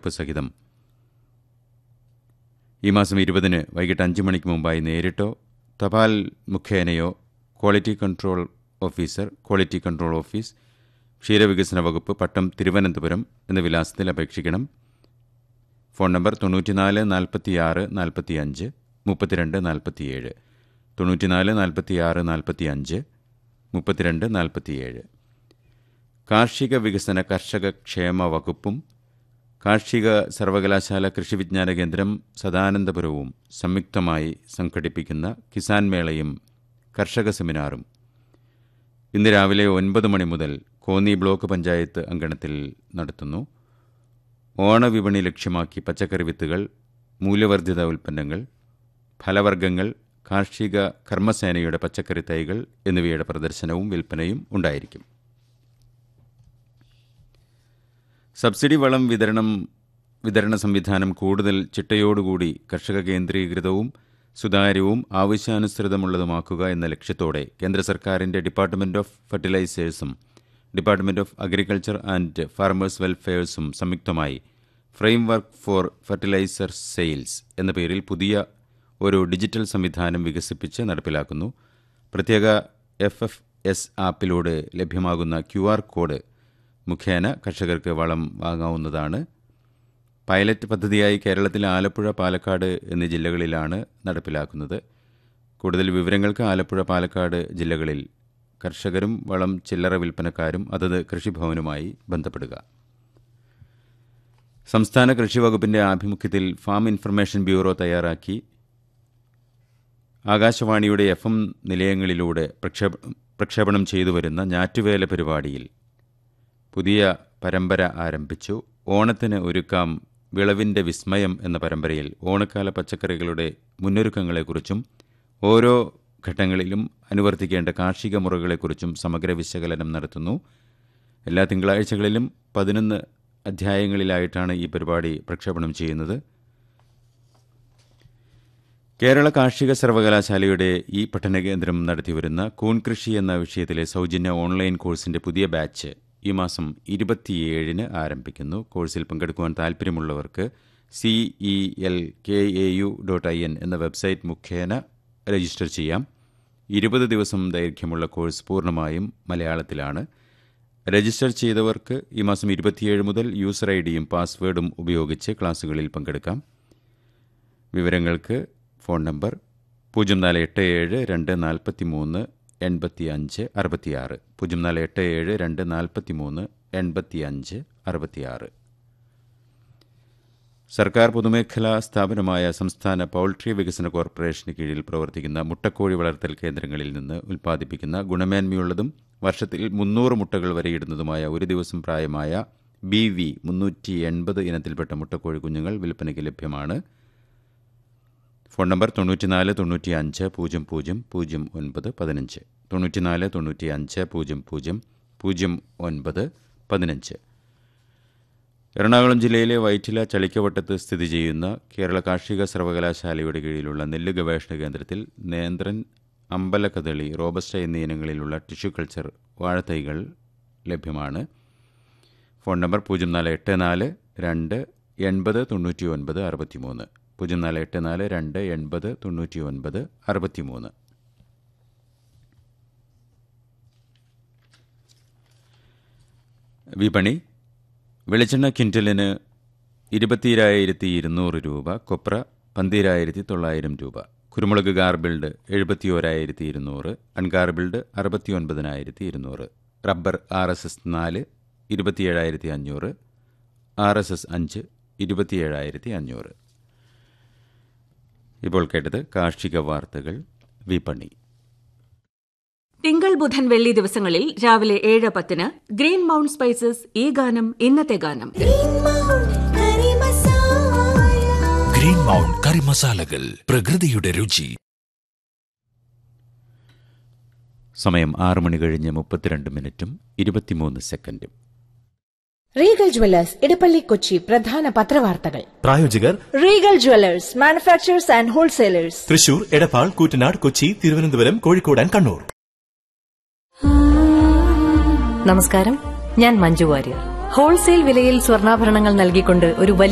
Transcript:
പകർപ്പ് സഹിതം ഈ മാസം ഇരുപതിന് വൈകിട്ട് അഞ്ച് മണിക്ക് മുമ്പായി നേരിട്ടോ തപാൽ മുഖേനയോ quality control officer quality control office ക്ഷീരവികസന വകുപ്പ് പട്ടം തിരുവനന്തപുരം എന്ന വിലാസത്തിൽ അപേക്ഷിക്കണം ഫോൺ നമ്പർ തൊണ്ണൂറ്റിനാല് നാൽപ്പത്തിയാറ് നാൽപ്പത്തിയഞ്ച് മുപ്പത്തിരണ്ട് നാൽപ്പത്തിയേഴ് തൊണ്ണൂറ്റിനാല് നാൽപ്പത്തിയാറ് നാൽപ്പത്തിയഞ്ച് മുപ്പത്തിരണ്ട് നാൽപ്പത്തിയേഴ് കാർഷിക വികസന കർഷക ക്ഷേമ വകുപ്പും കാർഷിക സർവകലാശാല കൃഷി വിജ്ഞാന കേന്ദ്രം സദാനന്ദപുരവും സംയുക്തമായി സംഘടിപ്പിക്കുന്ന കിസാൻ മേളയും കർഷക സെമിനാറും ഇന്ന് രാവിലെ ഒൻപത് മണി മുതൽ കോന്നി ബ്ലോക്ക് പഞ്ചായത്ത് അങ്കണത്തിൽ നടത്തുന്നു ഓണവിപണി ലക്ഷ്യമാക്കി പച്ചക്കറി വിത്തുകൾ മൂല്യവർദ്ധിത ഉൽപ്പന്നങ്ങൾ ഫലവർഗ്ഗങ്ങൾ കാർഷിക കർമ്മസേനയുടെ പച്ചക്കറി തൈകൾ എന്നിവയുടെ പ്രദർശനവും വിൽപ്പനയും ഉണ്ടായിരിക്കും സബ്സിഡി വളം വിതരണം വിതരണ സംവിധാനം കൂടുതൽ ചിട്ടയോടുകൂടി കർഷക കേന്ദ്രീകൃതവും സുതാര്യവും ആവശ്യാനുസൃതമുള്ളതുമാക്കുക എന്ന ലക്ഷ്യത്തോടെ കേന്ദ്ര സർക്കാരിന്റെ ഡിപ്പാർട്ട്മെന്റ് ഓഫ് ഫെർട്ടിലൈസേഴ്സും department of agriculture and farmers വെൽഫെയർസും സംയുക്തമായി ഫ്രെയിംവർക്ക് ഫോർ ഫെർട്ടിലൈസർ സെയിൽസ് എന്ന പേരിൽ പുതിയ ഒരു ഡിജിറ്റൽ സംവിധാനം വികസിപ്പിച്ച് നടപ്പിലാക്കുന്നു പ്രത്യേക എഫ് എഫ് എസ് ആപ്പിലൂടെ ലഭ്യമാകുന്ന ക്യു ആർ കോഡ് മുഖേന കർഷകർക്ക് വളം വാങ്ങാവുന്നതാണ് പൈലറ്റ് പദ്ധതിയായി കേരളത്തിലെ ആലപ്പുഴ പാലക്കാട് എന്നീ ജില്ലകളിലാണ് നടപ്പിലാക്കുന്നത് കൂടുതൽ വിവരങ്ങൾക്ക് ആലപ്പുഴ പാലക്കാട് ജില്ലകളിൽ കർഷകരും വളം ചില്ലറ വിൽപ്പനക്കാരും അതത് കൃഷിഭവനുമായി ബന്ധപ്പെടുക സംസ്ഥാന കൃഷി വകുപ്പിന്റെ ആഭിമുഖ്യത്തിൽ ഫാം ഇൻഫർമേഷൻ ബ്യൂറോ തയ്യാറാക്കി ആകാശവാണിയുടെ എഫ് എം നിലയങ്ങളിലൂടെ പ്രക്ഷേപ പ്രക്ഷേപണം ചെയ്തു വരുന്ന ഞാറ്റുവേല പരിപാടിയിൽ പുതിയ പരമ്പര ആരംഭിച്ചു ഓണത്തിന് ഒരുക്കാം വിളവിൻ്റെ വിസ്മയം എന്ന പരമ്പരയിൽ ഓണക്കാല പച്ചക്കറികളുടെ മുന്നൊരുക്കങ്ങളെക്കുറിച്ചും ഓരോ ഘട്ടങ്ങളിലും അനുവർത്തിക്കേണ്ട കാർഷിക മുറകളെക്കുറിച്ചും സമഗ്ര വിശകലനം നടത്തുന്നു എല്ലാ തിങ്കളാഴ്ചകളിലും പതിനൊന്ന് അധ്യായങ്ങളിലായിട്ടാണ് ഈ പരിപാടി പ്രക്ഷേപണം ചെയ്യുന്നത് കേരള കാർഷിക സർവകലാശാലയുടെ ഈ പഠനകേന്ദ്രം നടത്തിവരുന്ന കൂൺ കൃഷി എന്ന വിഷയത്തിലെ സൗജന്യ ഓൺലൈൻ കോഴ്സിന്റെ പുതിയ ബാച്ച് ഈ മാസം ഇരുപത്തിയേഴിന് ആരംഭിക്കുന്നു കോഴ്സിൽ പങ്കെടുക്കുവാൻ താൽപ്പര്യമുള്ളവർക്ക് C E L K A U dot I N എന്ന വെബ്സൈറ്റ് മുഖേന രജിസ്റ്റർ ചെയ്യാം ഇരുപത് ദിവസം ദൈർഘ്യമുള്ള കോഴ്സ് പൂർണ്ണമായും മലയാളത്തിലാണ് രജിസ്റ്റർ ചെയ്തവർക്ക് ഈ മാസം ഇരുപത്തിയേഴ് മുതൽ യൂസർ ഐ ഡിയും പാസ്വേഡും ഉപയോഗിച്ച് ക്ലാസുകളിൽ പങ്കെടുക്കാം വിവരങ്ങൾക്ക് ഫോൺ നമ്പർ പൂജ്യം നാല് എട്ട് ഏഴ് രണ്ട് നാൽപ്പത്തി മൂന്ന് എൺപത്തി അഞ്ച് അറുപത്തിയാറ് പൂജ്യം നാല് എട്ട് ഏഴ് രണ്ട് നാൽപ്പത്തി മൂന്ന് എൺപത്തി അഞ്ച് അറുപത്തിയാറ് സർക്കാർ പൊതുമേഖലാ സ്ഥാപനമായ സംസ്ഥാന പൗൾട്രി വികസന കോർപ്പറേഷന് കീഴിൽ പ്രവർത്തിക്കുന്ന മുട്ടക്കോഴി വളർത്തൽ കേന്ദ്രങ്ങളിൽ നിന്ന് ഉൽപ്പാദിപ്പിക്കുന്ന ഗുണമേന്മയുള്ളതും വർഷത്തിൽ മുന്നൂറ് മുട്ടകൾ വരെ ഇടുന്നതുമായ ഒരു ദിവസം പ്രായമായ ബി വി മുന്നൂറ്റി എൺപത് ഇനത്തിൽപ്പെട്ട മുട്ടക്കോഴി കുഞ്ഞുങ്ങൾ വിൽപ്പനയ്ക്ക് ലഭ്യമാണ് ഫോൺ നമ്പർ തൊണ്ണൂറ്റിനാല് തൊണ്ണൂറ്റി അഞ്ച് പൂജ്യം പൂജ്യം പൂജ്യം ഒൻപത് പതിനഞ്ച് തൊണ്ണൂറ്റിനാല് തൊണ്ണൂറ്റി അഞ്ച് പൂജ്യം പൂജ്യം പൂജ്യം ഒൻപത് പതിനഞ്ച് എറണാകുളം ജില്ലയിലെ വൈറ്റില ചളിക്കവട്ടത്ത് സ്ഥിതി ചെയ്യുന്ന കേരള കാർഷിക സർവകലാശാലയുടെ കീഴിലുള്ള നെല്ല് ഗവേഷണ കേന്ദ്രത്തിൽ നേന്ത്രൻ അമ്പലക്കദളി റോബസ്റ്റ എന്നീ ഇനങ്ങളിലുള്ള ടിഷ്യൂ കൾച്ചർ വാഴത്തൈകൾ ലഭ്യമാണ് ഫോൺ നമ്പർ പൂജ്യം നാല് എട്ട് നാല് രണ്ട് എൺപത് തൊണ്ണൂറ്റി ഒൻപത് അറുപത്തിമൂന്ന് പൂജ്യം നാല് എട്ട് നാല് രണ്ട് എൺപത് തൊണ്ണൂറ്റി ഒൻപത് അറുപത്തിമൂന്ന് വിപണി വെളിച്ചെണ്ണ ക്വിൻ്റലിന് ഇരുപത്തിരായിരത്തി ഇരുന്നൂറ് രൂപ കൊപ്ര പന്തിരായിരത്തി തൊള്ളായിരം രൂപ കുരുമുളക് ഗാർബിൾഡ് എഴുപത്തി ഓരായിരത്തി ഇരുന്നൂറ് അൺഗാർബിൾഡ് അറുപത്തി ഒൻപതിനായിരത്തി ഇരുന്നൂറ് റബ്ബർ ആർ എസ് എസ് നാല് ഇരുപത്തിയേഴായിരത്തി അഞ്ഞൂറ് ആർ എസ് എസ് അഞ്ച് ഇരുപത്തിയേഴായിരത്തി അഞ്ഞൂറ് ഇപ്പോൾ കേട്ടത് കാർഷിക വാർത്തകൾ വിപണി തിങ്കൾ ബുധൻ വെള്ളി ദിവസങ്ങളിൽ രാവിലെ ഏഴ് പത്തിന് ഗ്രീൻ മൗണ്ട് സ്പൈസസ് ഈ ഗാനം ഇന്നത്തെ ഗാനം ഗ്രീൻ മൗണ്ട് കറി മസാലകൾ പ്രകൃതിയുടെ രുചി സമയം ആറ് മണി കഴിഞ്ഞ് മുപ്പത്തിരണ്ട് മിനിറ്റും ഇരുപത്തിമൂന്ന് സെക്കൻഡും റീഗൽ ജ്വല്ലേഴ്സ് ഇടപ്പള്ളി കൊച്ചി പ്രധാന പത്രവാർത്തകൾ പ്രായോജകർ Regal jewellers manufacturers and wholesalers Thrissur Edappal Koottanad Kochi Thiruvananthapuram Kozhikode and Kannur നമസ്കാരം ഞാൻ മഞ്ജു വാര്യർ ഹോൾസെയിൽ വിലയിൽ സ്വർണ്ണാഭരണങ്ങൾ നൽകിക്കൊണ്ട് ഒരു വലിയ